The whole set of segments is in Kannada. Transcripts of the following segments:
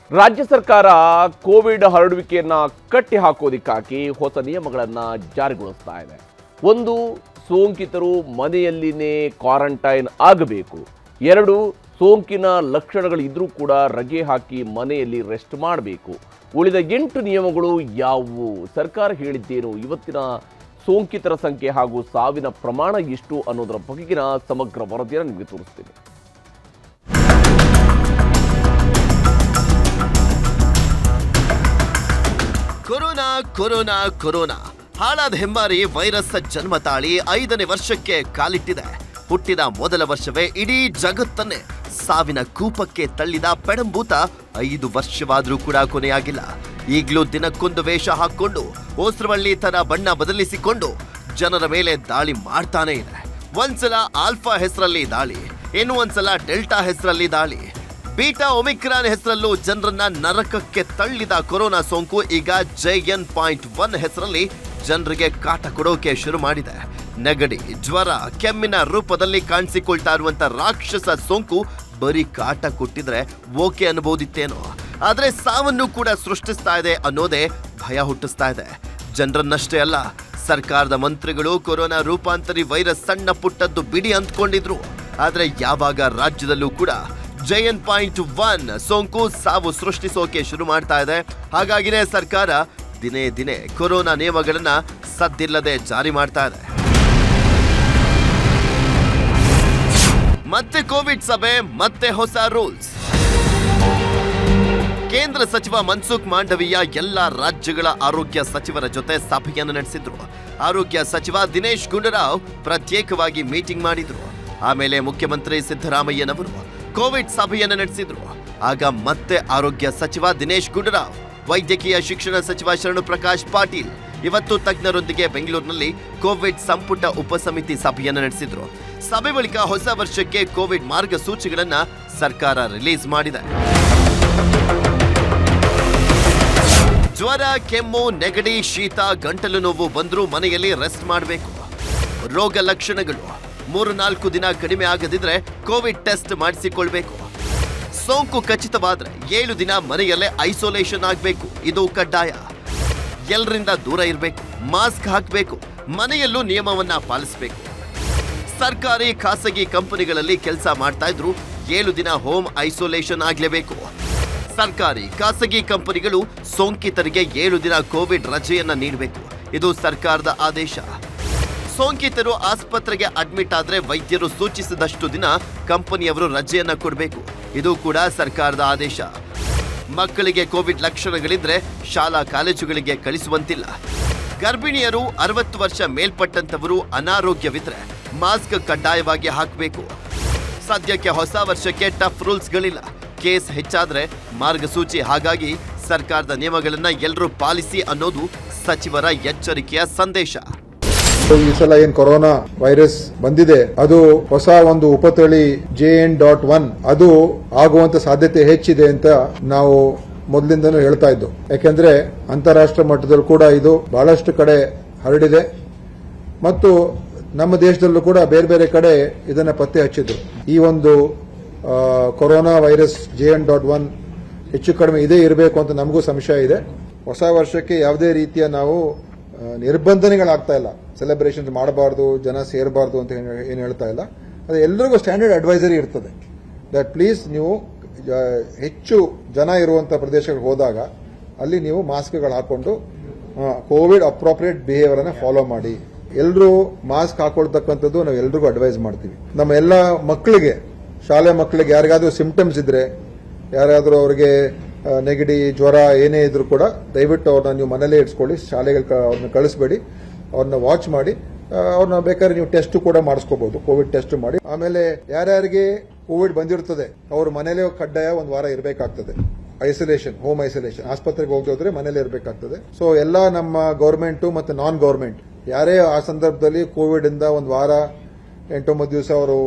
ರಾಜ್ಯ ಸರ್ಕಾರ ಕೋವಿಡ್ ಹರಡುವಿಕೆಯನ್ನ ಕಟ್ಟಿ ಹಾಕೋದಿಕ್ಕಾಗಿ ಹೊಸ ನಿಯಮಗಳನ್ನ ಜಾರಿಗೊಳಿಸ್ತಾ ಇದೆ ಒಂದು ಸೋಂಕಿತರು ಮನೆಯಲ್ಲಿನೇ ಕ್ವಾರಂಟೈನ್ ಆಗಬೇಕು ಎರಡು ಸೋಂಕಿನ ಲಕ್ಷಣಗಳಿದ್ರೂ ಕೂಡ ರಜೆ ಹಾಕಿ ಮನೆಯಲ್ಲಿ ರೆಸ್ಟ್ ಮಾಡಬೇಕು ಉಳಿದ ಎಂಟು ನಿಯಮಗಳು ಯಾವುವು ಸರ್ಕಾರ ಹೇಳಿದ್ದೇನು ಇವತ್ತಿನ ಸೋಂಕಿತರ ಸಂಖ್ಯೆ ಹಾಗೂ ಸಾವಿನ ಪ್ರಮಾಣ ಎಷ್ಟು ಅನ್ನೋದರ ಬಗೆಗಿನ ಸಮಗ್ರ ವರದಿಯನ್ನು ನಿಮಗೆ ತೋರಿಸ್ತೀನಿ ಕೊರೋನಾ ಕೊರೋನಾ ಕೊರೋನಾ ಹಾಳಾದ ಹೆಮ್ಮಾರಿ ವೈರಸ್ ಜನ್ಮ ತಾಳಿ ಐದನೇ ವರ್ಷಕ್ಕೆ ಕಾಲಿಟ್ಟಿದೆ ಹುಟ್ಟಿದ ಮೊದಲ ವರ್ಷವೇ ಇಡೀ ಜಗತ್ತನ್ನೇ ಸಾವಿನ ಕೂಪಕ್ಕೆ ತಳ್ಳಿದ ಪೆಡಂಬೂತ ಐದು ವರ್ಷವಾದ್ರೂ ಕೂಡ ಕೊನೆಯಾಗಿಲ್ಲ ಈಗಲೂ ದಿನಕ್ಕೊಂದು ವೇಷ ಹಾಕೊಂಡು ಓಸ್ರವಳ್ಳಿ ತನ್ನ ಬಣ್ಣ ಬದಲಿಸಿಕೊಂಡು ಜನರ ಮೇಲೆ ದಾಳಿ ಮಾಡ್ತಾನೆ ಇದೆ ಒಂದ್ಸಲ ಆಲ್ಫಾ ಹೆಸರಲ್ಲಿ ದಾಳಿ ಇನ್ನು ಒಂದ್ಸಲ ಡೆಲ್ಟಾ ಹೆಸರಲ್ಲಿ ದಾಳಿ ಬೀಟಾ ಒಮಿಕ್ರಾನ್ ಹೆಸರಲ್ಲೂ ಜನರನ್ನ ನರಕಕ್ಕೆ ತಳ್ಳಿದ ಕೊರೋನಾ ಸೋಂಕು ಈಗ ಜೈಎನ್ ಪಾಯಿಂಟ್ ಒನ್ ಹೆಸರಲ್ಲಿ ಜನರಿಗೆ ಕಾಟ ಕೊಡೋಕೆ ಶುರು ಮಾಡಿದೆ ನೆಗಡಿ ಜ್ವರ ಕೆಮ್ಮಿನ ರೂಪದಲ್ಲಿ ಕಾಣಿಸಿಕೊಳ್ತಾ ಇರುವಂತ ರಾಕ್ಷಸ ಸೋಂಕು ಬರೀ ಕಾಟ ಕೊಟ್ಟಿದ್ರೆ ಓಕೆ ಅನ್ಬೋದಿತ್ತೇನೋ ಆದ್ರೆ ಸಾವನ್ನು ಕೂಡ ಸೃಷ್ಟಿಸ್ತಾ ಇದೆ ಅನ್ನೋದೇ ಭಯ ಹುಟ್ಟಿಸ್ತಾ ಇದೆ ಜನರನ್ನಷ್ಟೇ ಅಲ್ಲ ಸರ್ಕಾರದ ಮಂತ್ರಿಗಳು ಕೊರೋನಾ ರೂಪಾಂತರಿ ವೈರಸ್ ಸಣ್ಣ ಪುಟ್ಟದ್ದು ಬಿಡಿ ಅಂದ್ಕೊಂಡಿದ್ರು ಆದ್ರೆ ಯಾವಾಗ ರಾಜ್ಯದಲ್ಲೂ ಕೂಡ ಜೈಎನ್ ಪಾಯಿಂಟ್ ಒನ್ ಸೋಂಕು ಸಾವು ಸೃಷ್ಟಿಸೋಕೆ ಶುರು ಮಾಡ್ತಾ ಇದೆ ಹಾಗಾಗಿನೇ ಸರ್ಕಾರ ದಿನೇ ದಿನೇ ಕೊರೋನಾ ನಿಯಮಗಳನ್ನ ಸದ್ದಿಲ್ಲದೆ ಜಾರಿ ಮಾಡ್ತಾ ಇದೆ ಮತ್ತೆ ಕೋವಿಡ್ ಸಭೆ ಮತ್ತೆ ಹೊಸ ರೂಲ್ಸ್ ಕೇಂದ್ರ ಸಚಿವ ಮನ್ಸುಖ್ ಮಾಂಡವೀಯ ಎಲ್ಲ ರಾಜ್ಯಗಳ ಆರೋಗ್ಯ ಸಚಿವರ ಜೊತೆ ಸಭೆಯನ್ನು ನಡೆಸಿದ್ರು ಆರೋಗ್ಯ ಸಚಿವ ದಿನೇಶ್ ಗುಂಡೂರಾವ್ ಪ್ರತ್ಯೇಕವಾಗಿ ಮೀಟಿಂಗ್ ಮಾಡಿದ್ರು ಆಮೇಲೆ ಮುಖ್ಯಮಂತ್ರಿ ಸಿದ್ದರಾಮಯ್ಯನವರು ಕೋವಿಡ್ ಸಭೆಯನ್ನು ನಡೆಸಿದ್ರು ಆಗ ಮತ್ತೆ ಆರೋಗ್ಯ ಸಚಿವ ದಿನೇಶ್ ಗುಂಡೂರಾವ್ ವೈದ್ಯಕೀಯ ಶಿಕ್ಷಣ ಸಚಿವ ಶರಣು ಪ್ರಕಾಶ್ ಪಾಟೀಲ್ ಇವತ್ತು ತಜ್ಞರೊಂದಿಗೆ ಬೆಂಗಳೂರಿನಲ್ಲಿ ಕೋವಿಡ್ ಸಂಪುಟ ಉಪಸಮಿತಿ ಸಭೆಯನ್ನು ನಡೆಸಿದ್ರು ಸಭೆ ಬಳಿಕ ಹೊಸ ವರ್ಷಕ್ಕೆ ಕೋವಿಡ್ ಮಾರ್ಗಸೂಚಿಗಳನ್ನ ಸರ್ಕಾರ ರಿಲೀಸ್ ಮಾಡಿದೆ ಜ್ವರ ಕೆಮ್ಮು ನೆಗಡಿ ಶೀತ ಗಂಟಲು ನೋವು ಬಂದರೂ ಮನೆಯಲ್ಲಿ ರೆಸ್ಟ್ ಮಾಡಬೇಕು ರೋಗ ಲಕ್ಷಣಗಳು ಮೂರು ನಾಲ್ಕು ದಿನ ಕಡಿಮೆ ಆಗದಿದ್ರೆ ಕೋವಿಡ್ ಟೆಸ್ಟ್ ಮಾಡಿಸಿಕೊಳ್ಬೇಕು ಸೋಂಕು ಖಚಿತವಾದ್ರೆ ಏಳು ದಿನ ಮನೆಯಲ್ಲೇ ಐಸೋಲೇಷನ್ ಆಗಬೇಕು ಇದು ಕಡ್ಡಾಯ ಎಲ್ಲರಿಂದ ದೂರ ಇರಬೇಕು ಮಾಸ್ಕ್ ಹಾಕಬೇಕು ಮನೆಯಲ್ಲೂ ನಿಯಮವನ್ನ ಪಾಲಿಸಬೇಕು ಸರ್ಕಾರಿ ಖಾಸಗಿ ಕಂಪನಿಗಳಲ್ಲಿ ಕೆಲಸ ಮಾಡ್ತಾ ಇದ್ರು ಏಳು ದಿನ ಹೋಮ್ ಐಸೋಲೇಷನ್ ಆಗಲೇಬೇಕು ಸರ್ಕಾರಿ ಖಾಸಗಿ ಕಂಪನಿಗಳು ಸೋಂಕಿತರಿಗೆ ಏಳು ದಿನ ಕೋವಿಡ್ ರಜೆಯನ್ನ ನೀಡಬೇಕು ಇದು ಸರ್ಕಾರದ ಆದೇಶ ಸೋಂಕಿತರು ಆಸ್ಪತ್ರೆಗೆ ಅಡ್ಮಿಟ್ ಆದ್ರೆ ವೈದ್ಯರು ಸೂಚಿಸಿದಷ್ಟು ದಿನ ಕಂಪನಿಯವರು ರಜೆಯನ್ನ ಕೊಡಬೇಕು ಇದು ಕೂಡ ಸರ್ಕಾರದ ಆದೇಶ ಮಕ್ಕಳಿಗೆ ಕೋವಿಡ್ ಲಕ್ಷಣಗಳಿದ್ರೆ ಶಾಲಾ ಕಾಲೇಜುಗಳಿಗೆ ಕಳಿಸುವಂತಿಲ್ಲ ಗರ್ಭಿಣಿಯರು ಅರವತ್ತು ವರ್ಷ ಮೇಲ್ಪಟ್ಟಂತವರು ಅನಾರೋಗ್ಯವಿದ್ರೆ ಮಾಸ್ಕ್ ಕಡ್ಡಾಯವಾಗಿ ಹಾಕಬೇಕು ಸದ್ಯಕ್ಕೆ ಹೊಸ ವರ್ಷಕ್ಕೆ ಟಫ್ ರೂಲ್ಸ್ಗಳಿಲ್ಲ ಕೇಸ್ ಹೆಚ್ಚಾದ್ರೆ ಮಾರ್ಗಸೂಚಿ ಹಾಗಾಗಿ ಸರ್ಕಾರದ ನಿಯಮಗಳನ್ನ ಎಲ್ಲರೂ ಪಾಲಿಸಿ ಅನ್ನೋದು ಸಚಿವರ ಎಚ್ಚರಿಕೆಯ ಸಂದೇಶ ಈ ಸಲ ಏನ್ ಕೊರೋನಾ ವೈರಸ್ ಬಂದಿದೆ ಅದು ಹೊಸ ಒಂದು ಉಪತಳಿ ಜೆ ಎನ್ ಡಾಟ್ ಒನ್ ಅದು ಆಗುವಂತ ಸಾಧ್ಯತೆ ಹೆಚ್ಚಿದೆ ಅಂತ ನಾವು ಮೊದಲಿಂದನೂ ಹೇಳ್ತಾ ಇದ್ದು ಯಾಕೆಂದ್ರೆ ಅಂತಾರಾಷ್ಟ್ರ ಮಟ್ಟದಲ್ಲೂ ಕೂಡ ಇದು ಬಹಳಷ್ಟು ಕಡೆ ಹರಡಿದೆ ಮತ್ತು ನಮ್ಮ ದೇಶದಲ್ಲೂ ಕೂಡ ಬೇರೆ ಬೇರೆ ಕಡೆ ಇದನ್ನ ಪತ್ತೆ ಹಚ್ಚಿದ್ರು ಈ ಒಂದು ಆ, corona virus J N dot one ಹೆಚ್ಚು ಕಡಿಮೆ ಇದೇ ಇರಬೇಕು ಅಂತ ನಮಗೂ ಸಂಶಯ ಇದೆ ಹೊಸ ವರ್ಷಕ್ಕೆ ಯಾವುದೇ ರೀತಿಯ ನಾವು ಆ, ನಿರ್ಬಂಧನೆಗಳಾಗ್ತಾ ಇಲ್ಲ ಸೆಲೆಬ್ರೇಷನ್ ಮಾಡಬಾರ್ದು ಜನ ಸೇರಬಾರ್ದು ಅಂತ ಏನ್- ಏನು ಹೇಳ್ತಾ ಇಲ್ಲ ಅದು ಎಲ್ಲರಿಗೂ ಸ್ಟ್ಯಾಂಡರ್ಡ್ ಅಡ್ವೈಸರಿ ಇರ್ತದೆ ದಟ್ ಪ್ಲೀಸ್ ನೀವು ಆ, ಹೆಚ್ಚು ಜನ ಇರುವಂತ ಪ್ರದೇಶಗಳಿಗೆ ಹೋದಾಗ ಅಲ್ಲಿ ನೀವು ಮಾಸ್ಕ್ಗಳು ಹಾಕೊಂಡು ಕೋವಿಡ್ ಅಪ್ರೋಪ್ರಿಯೇಟ್ ಬಿಹೇವಿಯರ್ ಅನ್ನ ಫಾಲೋ ಮಾಡಿ ಎಲ್ಲರೂ ಮಾಸ್ಕ್ ಹಾಕೊಳ್ತಕ್ಕಂಥದ್ದು ನಾವು ಎಲ್ರಿಗೂ ಅಡ್ವೈಸ್ ಮಾಡ್ತೀವಿ ನಮ್ಮ ಎಲ್ಲ ಮಕ್ಕಳಿಗೆ ಶಾಲೆ ಮಕ್ಕಳಿಗೆ ಯಾರಿಗಾದ್ರೂ ಸಿಂಪ್ಟಮ್ಸ್ ಇದ್ರೆ ಯಾರಾದರೂ ಅವರಿಗೆ ಆ, ನೆಗಡಿ ಜ್ವರ ಏನೇ ಇದ್ರೂ ಕೂಡ ದಯವಿಟ್ಟು ಅವ್ರನ್ನ ನೀವು ಮನೇಲೇ ಇಡ್ಸ್ಕೊಳ್ಳಿ ಶಾಲೆಗೆ ಅವ್ರನ್ನ ಕಳಿಸ್ಬೇಡಿ ಅವ್ರನ್ನ ವಾಚ್ ಮಾಡಿ ಆ, ಅವ್ರನ್ನ ಬೇಕಾದ್ರೆ ನೀವು ಟೆಸ್ಟ್ ಕೂಡ ಮಾಡಿಸ್ಕೋಬಹುದು ಕೋವಿಡ್ ಟೆಸ್ಟ್ ಮಾಡಿ ಆಮೇಲೆ ಯಾರ್ಯಾರಿಗೆ ಕೋವಿಡ್ ಬಂದಿರ್ತದೆ ಅವ್ರ ಮನೇಲೆ ಕಡ್ಡಾಯ ಒಂದು ವಾರ ಇರಬೇಕಾಗ್ತದೆ ಐಸೋಲೇಷನ್ ಹೋಮ್ ಐಸೋಲೇಷನ್ ಆಸ್ಪತ್ರೆಗೆ ಹೋಗೋದ್ರೆ ಮನೇಲೆ ಇರಬೇಕಾಗ್ತದೆ ಸೊ ಎಲ್ಲ ನಮ್ಮ ಗೌರ್ಮೆಂಟ್ ಮತ್ತೆ ನಾನ್ ಗೌರ್ಮೆಂಟ್ ಯಾರೇ ಆ ಸಂದರ್ಭದಲ್ಲಿ ಕೋವಿಡ್ ಇಂದ ಒಂದು ವಾರ ಎಂಟೊಂಬತ್ತು ದಿವಸ ಅವರು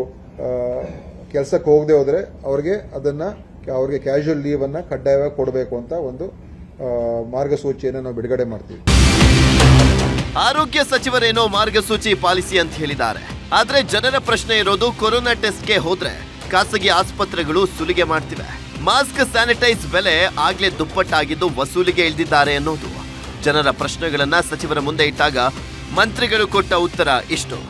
ಕೆಲಸಕ್ಕೆ ಹೋಗದೆ ಹೋದ್ರೆ ಅವ್ರಿಗೆ ಅದನ್ನ ಅವ್ರಿಗೆ ಕ್ಯಾಶುವಲ್ ಲೀವ್ ಅನ್ನ ಕಡ್ಡಾಯವಾಗಿ ಕೊಡಬೇಕು ಅಂತ ಒಂದು ಆ, ಮಾರ್ಗಸೂಚಿಯನ್ನು ನಾವು ಬಿಡುಗಡೆ ಮಾಡ್ತೀವಿ ಆರೋಗ್ಯ ಸಚಿವರೇನೋ ಮಾರ್ಗಸೂಚಿ ಪಾಲಿಸಿ ಅಂತ ಹೇಳಿದ್ದಾರೆ ಆದ್ರೆ ಜನರ ಪ್ರಶ್ನೆ ಇರೋದು ಕೊರೋನಾ ಟೆಸ್ಟ್ಗೆ ಹೋದ್ರೆ ಖಾಸಗಿ ಆಸ್ಪತ್ರೆಗಳು ಸುಲಿಗೆ ಮಾಡ್ತಿವೆ ಮಾಸ್ಕ್ ಸ್ಯಾನಿಟೈಸ್ ಬೆಲೆ ಆಗ್ಲೇ ದುಪ್ಪಟ್ಟಾಗಿದ್ದು ವಸೂಲಿಗೆ ಇಳಿದಿದ್ದಾರೆ ಅನ್ನೋದು ಜನರ ಪ್ರಶ್ನೆಗಳನ್ನ ಸಚಿವರ ಮುಂದೆ ಇಟ್ಟಾಗ ಮಂತ್ರಿಗಳು ಕೊಟ್ಟ ಉತ್ತರ ಇಷ್ಟು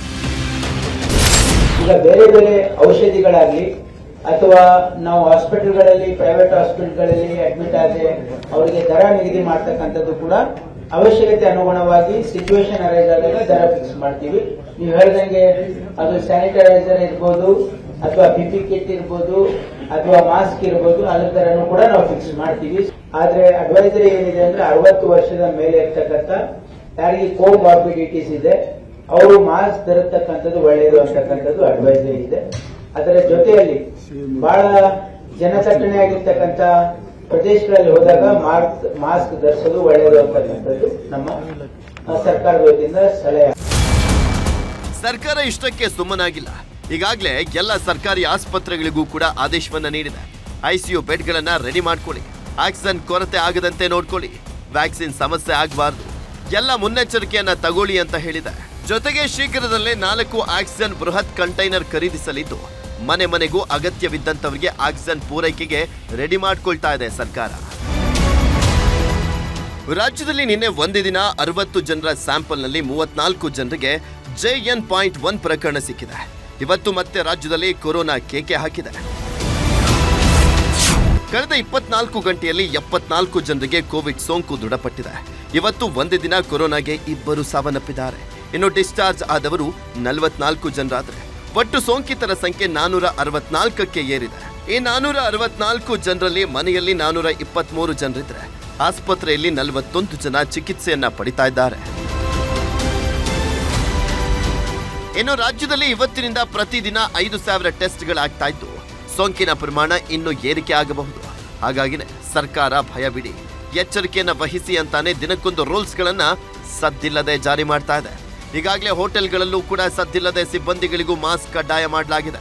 ಈಗ ಬೇರೆ ಬೇರೆ ಔಷಧಿಗಳಾಗ್ಲಿ ಅಥವಾ ನಾವು ಹಾಸ್ಪಿಟಲ್ಗಳಲ್ಲಿ ಪ್ರೈವೇಟ್ ಹಾಸ್ಪಿಟಲ್ಗಳಲ್ಲಿ ಅಡ್ಮಿಟ್ ಆದ್ರೆ ಅವರಿಗೆ ದರ ನಿಗದಿ ಮಾಡ್ತಕ್ಕಂಥದ್ದು ಕೂಡ ಅವಶ್ಯಕತೆ ಅನುಗುಣವಾಗಿ ಸಿಚುವೇಶನ್ ಅರೈಸ್ ಆದಾಗ ದರ ಫಿಕ್ಸ್ ಮಾಡ್ತೀವಿ ನೀವು ಹೇಳ್ದಂಗೆ ಅದು ಸ್ಯಾನಿಟೈಸರ್ ಇರ್ಬೋದು ಅಥವಾ ಬಿಪಿ ಕಿಟ್ ಇರ್ಬೋದು ಅಥವಾ ಮಾಸ್ಕ್ ಇರ್ಬೋದು ಅದ್ರ ದರನು ಕೂಡ ನಾವು ಫಿಕ್ಸ್ ಮಾಡ್ತೀವಿ ಆದ್ರೆ ಅಡ್ವೈಸರಿ ಏನಿದೆ ಅಂದ್ರೆ ಅರವತ್ತು ವರ್ಷದ ಮೇಲೆ ಇರ್ತಕ್ಕಂಥ ಯಾರಿಗೆ ಕೋಮಾರ್ಬಿಡಿಟೀಸ್ ಇದೆ ಅವರು ಮಾಸ್ಕ್ ಧರಿಸ್ತಕ್ಕಂಥದ್ದು ಒಳ್ಳೆಯದು ಅಂತಕ್ಕಂಥದ್ದು ಅಡ್ವೈಸರಿ ಇದೆ ಅದರ ಜೊತೆಯಲ್ಲಿ ಬಹಳ ಜನದಟ್ಟಣೆ ಆಗಿರ್ತಕ್ಕಂಥ ಪ್ರದೇಶಗಳಲ್ಲಿ ಹೋದಾಗ ಮಾಸ್ಕ್ ಮಾಸ್ಕ್ ಧರಿಸೋದು ಒಳ್ಳೆಯದು ಅಂತಕ್ಕಂಥದ್ದು ನಮ್ಮ ಆ, ಸರ್ಕಾರದ ವತಿಯಿಂದ ಸಲಹೆ ಸರ್ಕಾರ ಇಷ್ಟಕ್ಕೆ ಸುಮ್ಮನಾಗಿಲ್ಲ ಈಗಾಗಲೇ ಎಲ್ಲ ಸರ್ಕಾರಿ ಆಸ್ಪತ್ರೆಗಳಿಗೂ ಕೂಡ ಆದೇಶವನ್ನ ನೀಡಿದೆ ಐಸಿಯು ಬೆಡ್ಗಳನ್ನ ರೆಡಿ ಮಾಡ್ಕೊಳ್ಳಿ ಆಕ್ಸಿಜನ್ ಕೊರತೆ ಆಗದಂತೆ ನೋಡ್ಕೊಳ್ಳಿ ವ್ಯಾಕ್ಸಿನ್ ಸಮಸ್ಯೆ ಆಗಬಾರ್ದು ಎಲ್ಲ ಮುನ್ನೆಚ್ಚರಿಕೆಯನ್ನ ತಗೊಳ್ಳಿ ಅಂತ ಹೇಳಿದೆ ಜೊತೆಗೆ ಶೀಘ್ರದಲ್ಲೇ ನಾಲ್ಕು ಆಕ್ಸಿಜನ್ ಬೃಹತ್ ಕಂಟೈನರ್ ಖರೀದಿಸಲಿದ್ದು ಮನೆ ಮನೆಗೂ ಅಗತ್ಯವಿದ್ದಂತವರಿಗೆ ಆಕ್ಸಿಜನ್ ಪೂರೈಕೆಗೆ ರೆಡಿ ಮಾಡ್ಕೊಳ್ತಾ ಇದೆ ಸರ್ಕಾರ ರಾಜ್ಯದಲ್ಲಿ ನಿನ್ನೆ ಒಂದೇ ದಿನ ಅರವತ್ತು ಜನರ ಸ್ಯಾಂಪಲ್ನಲ್ಲಿ ಮೂವತ್ನಾಲ್ಕು ಜನರಿಗೆ ಜೆಎನ್ ಪಾಯಿಂಟ್ ಒನ್ ಪ್ರಕರಣ ಸಿಕ್ಕಿದೆ ಇವತ್ತು ಮತ್ತೆ ರಾಜ್ಯದಲ್ಲಿ ಕೊರೋನಾ ಕೇಕೆ ಹಾಕಿದೆ ಕಳೆದ ಇಪ್ಪತ್ನಾಲ್ಕು ಗಂಟೆಯಲ್ಲಿ ಎಪ್ಪತ್ನಾಲ್ಕು ಜನರಿಗೆ ಕೋವಿಡ್ ಸೋಂಕು ದೃಢಪಟ್ಟಿದೆ ಇವತ್ತು ಒಂದೇ ದಿನ ಕೊರೋನಾಗೆ ಇಬ್ಬರು ಸಾವನ್ನಪ್ಪಿದ್ದಾರೆ ಇನ್ನು ಡಿಸ್ಚಾರ್ಜ್ ಆದವರು ನಲವತ್ನಾಲ್ಕು ಜನರಾದ್ರೆ ಒಟ್ಟು ಸೋಂಕಿತರ ಸಂಖ್ಯೆ ನಾನೂರ ಅರವತ್ನಾಲ್ಕಕ್ಕೆ ಏರಿದೆ ಈ ನಾನೂರ ಅರವತ್ನಾಲ್ಕು ಜನರಲ್ಲಿ ಮನೆಯಲ್ಲಿ ನಾನೂರ ಇಪ್ಪತ್ಮೂರು ಜನರಿದ್ರೆ ಆಸ್ಪತ್ರೆಯಲ್ಲಿ ನಲವತ್ತೊಂದು ಜನ ಚಿಕಿತ್ಸೆಯನ್ನ ಪಡಿತಾ ಇದ್ದಾರೆ ಇನ್ನು ರಾಜ್ಯದಲ್ಲಿ ಇವತ್ತಿನಿಂದ ಪ್ರತಿದಿನ ಐದು ಸಾವಿರ ಟೆಸ್ಟ್ಗಳಾಗ್ತಾ ಇದ್ದು ಸೋಂಕಿನ ಪ್ರಮಾಣ ಇನ್ನೂ ಏರಿಕೆ ಆಗಬಹುದು ಹಾಗಾಗಿನೇ ಸರ್ಕಾರ ಭಯ ಬಿಡಿ ಎಚ್ಚರಿಕೆಯನ್ನ ವಹಿಸಿ ಅಂತಾನೆ ದಿನಕ್ಕೊಂದು ರೂಲ್ಸ್ಗಳನ್ನ ಸದ್ದಿಲ್ಲದೆ ಜಾರಿ ಮಾಡ್ತಾ ಇದೆ ಈಗಾಗಲೇ ಹೋಟೆಲ್ಗಳಲ್ಲೂ ಕೂಡ ಸದ್ದಿಲ್ಲದೆ ಸಿಬ್ಬಂದಿಗಳಿಗೂ ಮಾಸ್ಕ್ ಕಡ್ಡಾಯ ಮಾಡಲಾಗಿದೆ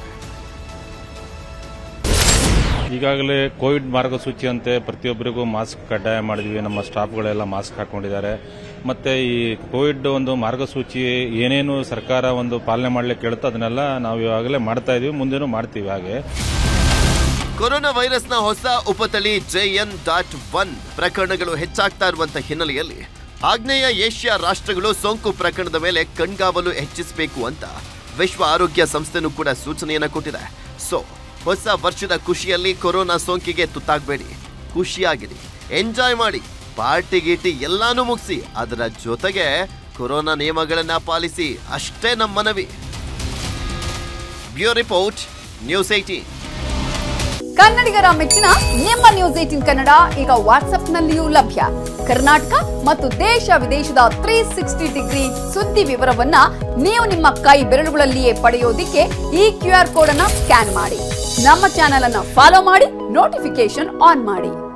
ಈಗಾಗಲೇ ಕೋವಿಡ್ ಮಾರ್ಗಸೂಚಿಯಂತೆ ಪ್ರತಿಯೊಬ್ಬರಿಗೂ ಮಾಸ್ಕ್ ಕಡ್ಡಾಯ ಮಾಡಿದ್ವಿ ನಮ್ಮ ಸ್ಟಾಫ್ಗಳೆಲ್ಲ ಮಾಸ್ಕ್ ಹಾಕೊಂಡಿದ್ದಾರೆ ಮತ್ತೆ ಈ ಕೋವಿಡ್ ಒಂದು ಮಾರ್ಗಸೂಚಿ ಏನೇನು ಸರ್ಕಾರ ಒಂದು ಪಾಲನೆ ಮಾಡ್ಲಿಕ್ಕೆ ಹೇಳುತ್ತೋ ಅದನ್ನೆಲ್ಲ ನಾವು ಇವಾಗಲೇ ಮಾಡ್ತಾ ಇದೀವಿ ಮುಂದೆನೂ ಮಾಡ್ತೀವಿ ಹಾಗೆ ಕೊರೋನಾ ವೈರಸ್ನ ಹೊಸ ಉಪತಳಿ ಜೆಎನ್ ಡಾಟ್ ಒನ್ ಪ್ರಕರಣಗಳು ಹೆಚ್ಚಾಗ್ತಾ ಇರುವಂತ ಹಿನ್ನೆಲೆಯಲ್ಲಿ ಆಗ್ನೇಯ ಏಷ್ಯಾ ರಾಷ್ಟ್ರಗಳು ಸೋಂಕು ಪ್ರಕರಣದ ಮೇಲೆ ಕಣ್ಗಾವಲು ಹೆಚ್ಚಿಸಬೇಕು ಅಂತ ವಿಶ್ವ ಆರೋಗ್ಯ ಸಂಸ್ಥೆನೂ ಕೂಡ ಸೂಚನೆಯನ್ನ ಕೊಟ್ಟಿದೆ ಸೊ ಹೊಸ ವರ್ಷದ ಖುಷಿಯಲ್ಲಿ ಕೊರೋನಾ ಸೋಂಕಿಗೆ ತುತ್ತಾಗಬೇಡಿ ಖುಷಿಯಾಗಿರಿ ಎಂಜಾಯ್ ಮಾಡಿ ಪಾರ್ಟಿ ಗೀಟಿ ಎಲ್ಲಾನು ಮುಗಿಸಿ ಅದರ ಜೊತೆಗೆ ಕೊರೋನಾ ನಿಯಮಗಳನ್ನ ಪಾಲಿಸಿ ಅಷ್ಟೇ ನಮ್ಮ ಮನವಿ ಬ್ಯೂರೋ ರಿಪೋರ್ಟ್ ನ್ಯೂಸ್ ಏಟೀನ್ ಕನ್ನಡಿಗರ ಮೆಚ್ಚಿನ ನಿಮ್ಮ ನ್ಯೂಸ್ ಏಟಿನ್ ಕನ್ನಡ ಈಗ ವಾಟ್ಸ್ಆಪ್ನಲ್ಲಿಯೂ ಲಭ್ಯ ಕರ್ನಾಟಕ ಮತ್ತು ದೇಶ ವಿದೇಶದ ತ್ರೀ ಸಿಕ್ಸ್ಟಿ ಡಿಗ್ರಿ ಸುದ್ದಿ ವಿವರವನ್ನ ನೀವು ನಿಮ್ಮ ಕೈ ಬೆರಳುಗಳಲ್ಲಿಯೇ ಪಡೆಯೋದಿಕ್ಕೆ ಈ ಕ್ಯೂ ಆರ್ ಕೋಡ್ ಅನ್ನ ಸ್ಕ್ಯಾನ್ ಮಾಡಿ ನಮ್ಮ ಚಾನೆಲ್ ಅನ್ನ ಫಾಲೋ ಮಾಡಿ ನೋಟಿಫಿಕೇಶನ್ ಆನ್ ಮಾಡಿ